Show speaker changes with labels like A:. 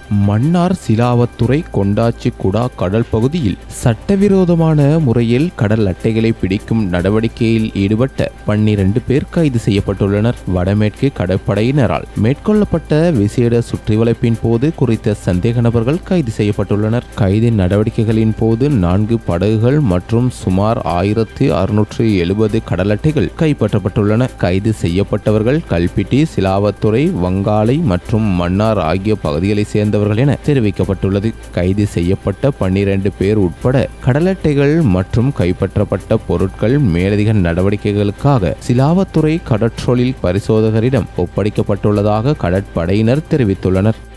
A: மன்னார் சிலாவத்துறை கொண்டாச்சி குடா கடல் பகுதியில் சட்டவிரோதமான முறையில் கடல் அட்டைகளை பிடிக்கும் நடவடிக்கையில் ஈடுபட்ட பன்னிரண்டு பேர் கைது செய்யப்பட்டுள்ளனர் வடமேற்கு கடற்படையினரால் மேற்கொள்ளப்பட்ட விசேட சுற்றிவளைப்பின் போது குறித்த சந்தேக நபர்கள் கைது செய்யப்பட்டுள்ளனர் கைது நடவடிக்கைகளின் போது நான்கு படகுகள் மற்றும் சுமார் ஆயிரத்து அறுநூற்று எழுபது கடல் அட்டைகள் கைப்பற்றப்பட்டுள்ளன கைது செய்யப்பட்டவர்கள் கல்பிட்டி சிலாவத்துறை வங்காளை மற்றும் மன்னார் ஆகிய பகுதிகளைச் சேர்ந்தவர்கள் என தெரிவிக்கப்பட்டுள்ளது கைது செய்யப்பட்ட பன்னிரண்டு பேர் உட்பட கடல் அட்டைகள் மற்றும் கைப்பற்றப்பட்ட பொருட்கள் மேலதிக நடவடிக்கைகளுக்காக சிலாவத்துறை கடற்றொழில் பரிசோதகரிடம் ஒப்படைக்கப்பட்டுள்ளதாக கடற்படையினர் தெரிவித்துள்ளனர்